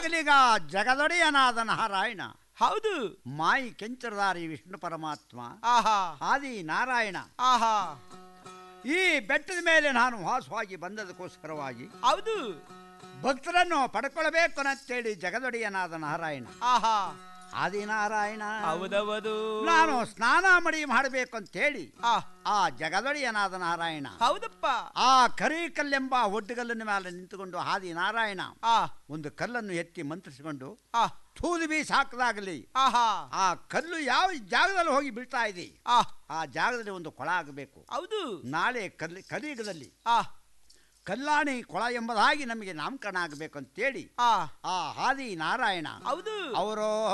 ಆಗಲಿಗ ಜಗದೊಡೆಯನಾದ ನಾರಾಯಣ ಹೌದು ಮಾಯಿ ಕೆಂಚರದಾರಿ ವಿಷ್ಣು ಪರಮಾತ್ಮ ಆಹಾ ಆದಿ ನಾರಾಯಣ ಆಹಾ ಈ ಬೆಟ್ಟದ ಮೇಲೆ ನಾನು ವಾಸವಾಗಿ ಬಂದದಕ್ಕೋಸ್ಕರವಾಗಿ ಹೌದು ಭಕ್ತರನ್ನು ಪಡ್ಕೊಳ್ಬೇಕು ಅಂತೇಳಿ ಜಗದೊಡೆಯನಾದ ನಾರಾಯಣ ಆಹಾ ಆದಿನಾರಾಯಣ ಹೌದವದು ನಾನು ಸ್ನಾನ ಮಡಿ ಮಾಡಬೇಕು ಅಂತೇಳಿ ಆ ಆ ಜಗದೊಡೆಯನಾದ ನಾರಾಯಣ ಹೌದಪ್ಪ ಆ ಕರಿಕಲ್ಲೆಂಬ ಒಡ್ಡುಗಲ್ಲಿನ ಮೇಲೆ ನಿಂತುಕೊಂಡು ಆದಿ ನಾರಾಯಣ ಆ ಒಂದು ಕಲ್ಲನ್ನು ಎತ್ತಿ ಮಂತ್ರಿಸಿಕೊಂಡು ಆ ತೂದು ಬೀಸಿ ಹಾಕದಾಗಲಿ ಆಹಾ ಆ ಕಲ್ಲು ಯಾವ ಜಾಗದಲ್ಲಿ ಹೋಗಿ ಬೀಳ್ತಾ ಇದೆ ಆ ಆ ಜಾಗದಲ್ಲಿ ಒಂದು ಕೊಳ ಆಗಬೇಕು ಹೌದು ನಾಳೆ ಕಲ್ಲಿ ಕಲಿಯುಗದಲ್ಲಿ ಆ ಕಲ್ಲಾಣಿ ಕೊಳ ಎಂಬುದಾಗಿ ನಮಗೆ ನಾಮಕರಣ ಆಗಬೇಕು ಅಂತೇಳಿ ಆ ಆ ಆದಿ ನಾರಾಯಣ ಹೌದು ಅವರು